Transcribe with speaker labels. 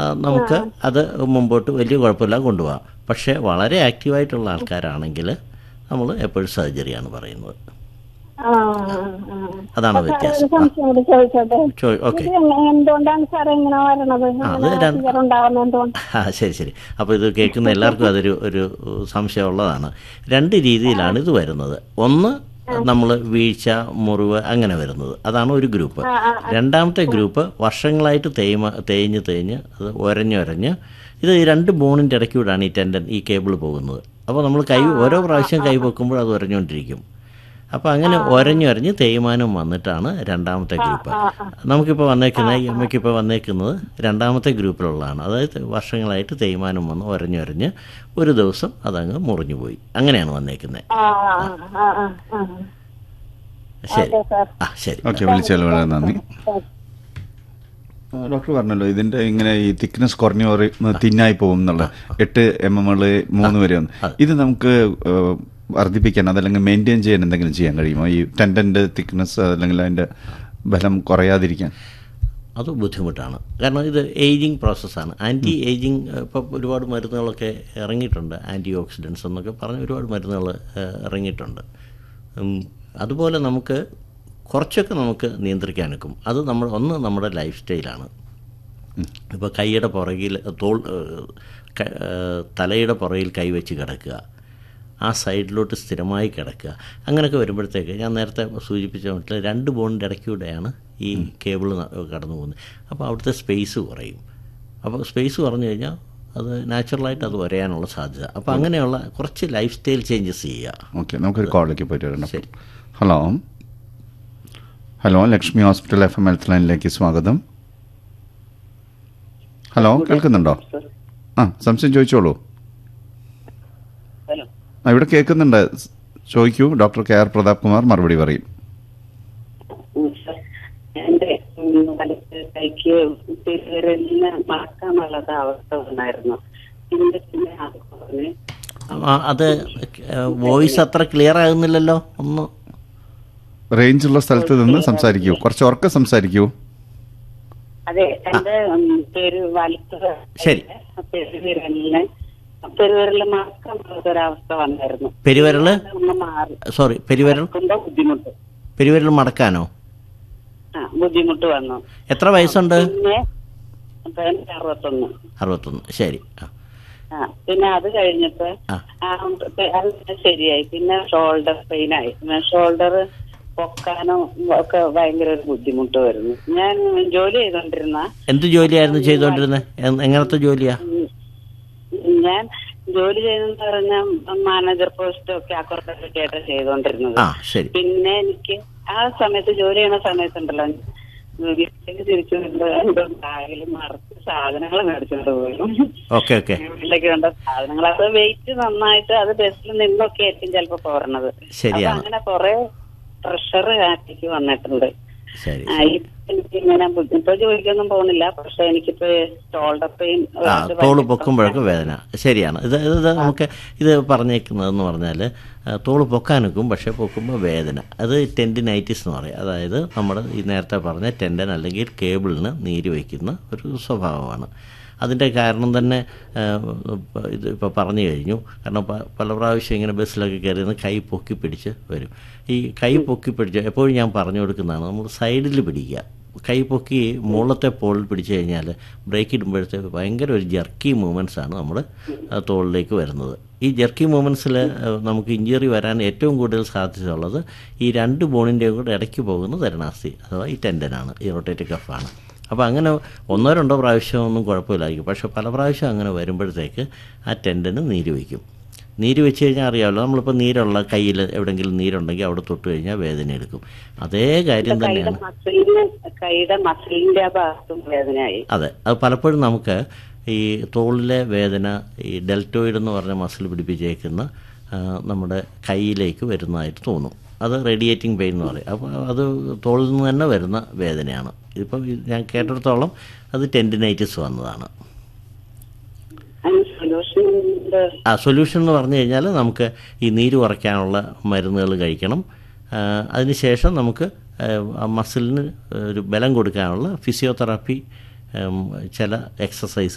Speaker 1: നമുക്ക് അത് മുമ്പോട്ട് വലിയ കുഴപ്പമില്ല കൊണ്ടുപോകാം പക്ഷേ വളരെ ആക്റ്റീവായിട്ടുള്ള ആൾക്കാരാണെങ്കിൽ നമ്മൾ എപ്പോഴും സർജറിയാണ് പറയുന്നത്
Speaker 2: ആ, ആ.
Speaker 1: അതാണ്
Speaker 2: സാറേ, ഒരു
Speaker 1: വ്യത്യാസം
Speaker 2: സംശയം കൂടി ചോദിച്ചോട്ടെ
Speaker 1: ചോ- ഓക്കെ
Speaker 2: ഇത് എങ്ങ- എന്തുകൊണ്ടാണ് സാറേ ഇങ്ങനെ വരണത് ഇങ്ങനെ
Speaker 1: രണ്ട്-
Speaker 2: ഫിഗർ ഉണ്ടാവുന്നത് എന്തുകൊണ്ട്
Speaker 1: ആ ശരി ശരി അപ്പോൾ ഇത് കേൾക്കുന്ന എല്ലാവർക്കും അതൊരു ഒരു സംശയമുള്ളതാണ് രണ്ട് രീതിയിലാണ് ഇത് വരുന്നത് ഒന്ന് നമ്മൾ വീഴ്ച മുറിവ് അങ്ങനെ വരുന്നത് അതാണ് ഒരു ഗ്രൂപ്പ് രണ്ടാമത്തെ ഗ്രൂപ്പ് വർഷങ്ങളായിട്ട് തേയ്മ തേഞ്ഞ് തേഞ്ഞ് അത് ഒരഞ്ഞൊരഞ്ഞ് ഇത് ഈ രണ്ട് ബോണിൻ്റെ ഇടയ്ക്കൂടാണ് ഈ ടെൻഡൻ ഈ കേബിൾ പോകുന്നത് അപ്പോൾ നമ്മൾ കൈ ഓരോ പ്രാവശ്യം കൈ വെക്കുമ്പോൾ അത് ഉരഞ്ഞുകൊണ്ടിരിക്കും അപ്പോൾ അങ്ങനെ ഒരഞ്ഞൊരഞ്ഞ് തേയ്മാനം വന്നിട്ടാണ് രണ്ടാമത്തെ ഗ്രൂപ്പ് നമുക്കിപ്പോൾ വന്നേക്കുന്ന ഈ അമ്മയ്ക്കിപ്പോൾ വന്നേക്കുന്നത് രണ്ടാമത്തെ ഗ്രൂപ്പിലുള്ളതാണ് അതായത് വർഷങ്ങളായിട്ട് തേയ്മാനം വന്ന് ഒരഞ്ഞൊരഞ്ഞ് ഒരു ദിവസം അതങ്ങ് മുറിഞ്ഞു പോയി അങ്ങനെയാണ് വന്നേക്കുന്നത്
Speaker 2: ആ ആ ആ ആ ആ
Speaker 1: ശരി
Speaker 2: ഓക്കെ സാർ
Speaker 1: ആ ശരി
Speaker 3: ഓക്കെ വിളിച്ചാൽ വളരെ നന്ദി ആ, ഡോക്ടർ പറഞ്ഞല്ലോ ഇതിന്റെ ഇങ്ങനെ ഈ തിക്നെസ് കുറഞ്ഞു കുറ- തിന്നായി പോകും എന്നുള്ള എട്ട് എം എം എൽ മൂന്ന് വരെ ഒന്ന് ഇത് നമുക്ക് ആ, വർദ്ധിപ്പിക്കാൻ അതല്ലെങ്കിൽ മെയിൻറ്റെയിൻ ചെയ്യാൻ എന്തെങ്കിലും ചെയ്യാൻ കഴിയുമോ ഈ ടെൻഡന്റ് തിക്നെസ് അല്ലെങ്കിൽ അതിന്റെ ബലം കുറയാതിരിക്കാൻ
Speaker 1: അത് ബുദ്ധിമുട്ടാണ് കാരണം ഇത് ഏജിങ് പ്രോസസ്സാണ് ആൻറ്റി ഏജിങ് ഇപ്പോൾ ഒരുപാട് മരുന്നുകളൊക്കെ ഇറങ്ങിയിട്ടുണ്ട് ആൻറ്റി ഓക്സിഡൻസ് എന്നൊക്കെ പറഞ്ഞ് ഒരുപാട് മരുന്നുകൾ ഏഹ്, ഇറങ്ങിയിട്ടുണ്ട് ഉം, അതുപോലെ നമുക്ക് കുറച്ചൊക്കെ നമുക്ക് നിയന്ത്രിക്കാനൊക്കും അത് നമ്മൾ ഒന്ന് നമ്മുടെ ലൈഫ് സ്റ്റൈലാണ് ഇപ്പോൾ കൈയുടെ പുറകിൽ തോൾ ഏഹ്, ക- ഏഹ്, തലയുടെ പുറകിൽ കൈവച്ച് കിടക്കുക ആ സൈഡിലോട്ട് സ്ഥിരമായി കിടക്കുക അങ്ങനെയൊക്കെ വരുമ്പോഴത്തേക്ക് ഞാൻ നേരത്തെ സൂചിപ്പിച്ച മട്ടിൽ രണ്ട് ബോണിൻ്റെ ഇടയ്ക്കൂടെയാണ് ഈ കേബിൾ കടന്നു പോകുന്നത് അപ്പോൾ അവിടുത്തെ സ്പേസ് കുറയും അപ്പോൾ സ്പേസ് കുറഞ്ഞു കഴിഞ്ഞാൽ അത് നാച്ചുറലായിട്ട് അത് വരയാനുള്ള സാധ്യത അപ്പോൾ അങ്ങനെയുള്ള കുറച്ച് ലൈഫ് സ്റ്റൈൽ ചേഞ്ചസ് ചെയ്യുക
Speaker 3: ഓക്കെ നമുക്കൊരു കോളിലേക്ക് പോയിട്ട് വരാം doctor hello hello Lakshmi hospital F M health ലൈനിലേക്ക് സ്വാഗതം ഹലോ കേൾക്കുന്നുണ്ടോ ആ സംശയം ചോദിച്ചോളൂ
Speaker 4: ഹലോ
Speaker 3: ആ ഇവിടെ കേൾക്കുന്നുണ്ട് സ് ചോദിക്കൂ doctor K R Pratap Kumar മറുപടി പറയും
Speaker 4: ഉം, സർ. എന്റെ ഉം, വലത്ത് കൈക്ക് തിരുവരലിന് മറക്കാനുള്ളത് അവസ്ഥ വന്നായിരുന്നു പിന്നെ പിന്നെ അത് കുറഞ്ഞ്
Speaker 1: ആ, അത് വോയിസ് അത്ര ക്ലിയർ ആകുന്നില്ലല്ലോ ഒന്ന്
Speaker 3: റേഞ്ചുള്ള സ്ഥലത്ത് നിന്ന് സംസാരിക്കൂ കുറച്ച് ഉറക്കെ സംസാരിക്കൂ
Speaker 4: അതെ എന്റെ ഉം, പെരു വലത്ത്
Speaker 1: ശരി.
Speaker 4: പെരുവിരലിന് പെരുവിരലിന് മറക്കാനുള്ളത് ഒരവസ്ഥ വന്നായിരുന്നു
Speaker 1: പെരുവിരല്
Speaker 4: ഒന്ന് മാറി
Speaker 1: സോറി പെരുവിരൽ
Speaker 4: മറക്കുമ്പോ ബുദ്ധിമുട്ട്
Speaker 1: പെരുവിരൽ മടക്കാനോ
Speaker 4: ആ ബുദ്ധിമുട്ട് വന്നു
Speaker 1: എത്ര വയസ്സുണ്ട്
Speaker 4: പിന്നെ അപ്പൊ എനിക്ക് അറുപത്തൊന്ന്
Speaker 1: അറുപത്തൊന്ന് ശരി ആ
Speaker 4: ആ പിന്നെ അത് കഴിഞ്ഞപ്പോ
Speaker 1: ആ.
Speaker 4: ആ, അത് ശരിയായി പിന്നെ ഷോൾഡർ പെയിൻ ആയി ഷോൾഡർ പൊക്കാനോ ഒക്കെ ഭയങ്കര ഒരു ബുദ്ധിമുട്ട് വരുന്നു ഞാൻ ജോലി ചെയ്തോണ്ടിരുന്ന
Speaker 1: എന്ത് ജോലിയായിരുന്നു ചെയ്തുകൊണ്ടിരുന്നത് എ- എങ്ങനത്തെ ജോലിയാ
Speaker 4: ഉം, ഞാൻ ജോലി ചെയ്തെന്ന് പറഞ്ഞ മാനേജർ പോസ്റ്റ് ഒക്കെ അക്കൗണ്ടൊക്കെ ആയിട്ട് ചെയ്തോണ്ടിരുന്നത്
Speaker 1: ആ ശരി
Speaker 4: പിന്നെ എനിക്ക് ആ സമയത്ത് ജോലി ചെയ്യുന്ന സമയത്തുണ്ടല്ലോ വീട്ടിലേക്ക് തിരിച്ചു വരുമ്പോ ബാഗിൽ മറച്ച് സാധനങ്ങൾ മേടിച്ചോണ്ട് പോകും
Speaker 1: ഓക്കെ ഓക്കെ
Speaker 4: വീട്ടിലേക്ക് വേണ്ട സാധനങ്ങൾ അത് വെയിറ്റ് നന്നായിട്ട് അത് ബസ്സിൽ നിന്നൊക്കെ ആയിരിക്കും ചിലപ്പോ പോരണത്
Speaker 1: ശരിയാണ്.
Speaker 4: അപ്പൊ അങ്ങനെ കുറെ പ്രഷർ കാറ്റിക്ക് വന്നിട്ടുണ്ട്
Speaker 1: ശരി
Speaker 4: ആ, ഇപ്പൊ എനിക്ക് ഇങ്ങനെ ബുദ്ധി- ഇപ്പൊ ജോലിക്കൊന്നും പോകുന്നില്ല പക്ഷെ എനിക്കിപ്പോ ഷോൾഡർ പെയിൻ
Speaker 1: ആ തോള് പൊക്കുമ്പോഴൊക്കെ വേദന ശരിയാണ് ഇത് ഇത് ഇത് നമുക്ക് ഇത് പറഞ്ഞേക്കുന്നതെന്ന് പറഞ്ഞാൽ ആ, തോള് പൊക്കാനൊക്കും പക്ഷേ പൊക്കുമ്പോൾ വേദന അത് ടെൻഡിനൈറ്റിസ് എന്ന് പറയും അതായത് നമ്മുടെ ഈ നേരത്തെ പറഞ്ഞ ടെൻഡൻ അല്ലെങ്കിൽ കേബിളിന് നീര് വയ്ക്കുന്ന ഒരു സ്വഭാവമാണ് അതിൻ്റെ കാരണം തന്നെ ആ, ഇപ്പ- ഇത് ഇപ്പോൾ പറഞ്ഞു കഴിഞ്ഞു കാരണം പ- പല പ്രാവശ്യം ഇങ്ങനെ ബസ്സിലൊക്കെ കയറി നിന്ന് കൈ പൊക്കി പിടിച്ച് വരും ഈ കൈ പൊക്കി പിടിച്ച് എപ്പോഴും ഞാൻ പറഞ്ഞു കൊടുക്കുന്നതാണ് നമ്മൾ സൈഡിൽ പിടിക്കുക കൈ പൊക്കി മുകളിലത്തെ പോളിൽ പിടിച്ചു കഴിഞ്ഞാൽ ബ്രേക്ക് ഇടുമ്പോഴത്തേക്ക് ഭയങ്കര ഒരു ജർക്കി മൂവ്മെൻറ്റ്സ് ആണ് നമ്മുടെ ആ, തോളിലേക്ക് വരുന്നത് ഈ ജർക്കി മൂവ്മെൻറ്റ്സിൽ നമുക്ക് ഇഞ്ചുറി വരാൻ ഏറ്റവും കൂടുതൽ സാധ്യതയുള്ളത് ഈ രണ്ട് ബോണിൻ്റെയും കൂടെ ഇടയ്ക്ക് പോകുന്ന തരണാസ്തി അഥവാ ഈ ടെൻഡനാണ് ഈ റൊട്ടേറ്റീവ് കഫാണ് അപ്പോൾ അങ്ങനെ ഒന്നോ രണ്ടോ പ്രാവശ്യം ഒന്നും കുഴപ്പമില്ലായിരിക്കും പക്ഷേ പല പ്രാവശ്യം അങ്ങനെ വരുമ്പോഴത്തേക്ക് ആ ടെൻഡന് നീര് വയ്ക്കും നീര് വെച്ച് കഴിഞ്ഞാൽ അറിയാമല്ലോ നമ്മളിപ്പോൾ നീരുള്ള കയ്യിൽ എവിടെയെങ്കിലും നീരുണ്ടെങ്കിൽ അവിടെ തൊട്ട് കഴിഞ്ഞാൽ വേദന എടുക്കും അതേ കാര്യം
Speaker 4: കൈയുടെ
Speaker 1: തന്നെയാണ്
Speaker 4: മസിലിന് കൈയുടെ മസിലിന്റെ ആ ഭാഗത്തും വേദനയായി
Speaker 1: അതെ അത് പലപ്പോഴും നമുക്ക് ഈ തോളിലെ വേദന ഈ ഡെൽറ്റോയിഡ് എന്ന് പറഞ്ഞ മസിൽ പിടിപ്പിച്ചേക്കുന്ന ആ, നമ്മുടെ കൈയിലേക്ക് വരുന്നതായിട്ട് തോന്നും അത് റേഡിയേറ്റിംഗ് പെയിൻ എന്ന് പറയും അപ്പോൾ അത് തോളിൽ നിന്ന് തന്നെ വരുന്ന വേദനയാണ് ഇതിപ്പം ഇത് ഞാൻ കേട്ടിടത്തോളം അത് ടെൻഡിനൈറ്റിസ് വന്നതാണ്
Speaker 4: അതിന് സൊല്യൂഷൻ
Speaker 1: ആ സൊല്യൂഷൻ എന്ന് പറഞ്ഞു കഴിഞ്ഞാൽ നമുക്ക് ഈ നീര് കുറയ്ക്കാനുള്ള മരുന്നുകൾ കഴിക്കണം ആ, അതിനുശേഷം നമുക്ക് ആ മസിലിന് ഒരു ബലം കൊടുക്കാനുള്ള ഫിസിയോതെറാപ്പി ഉം, ചില എക്സസൈസ്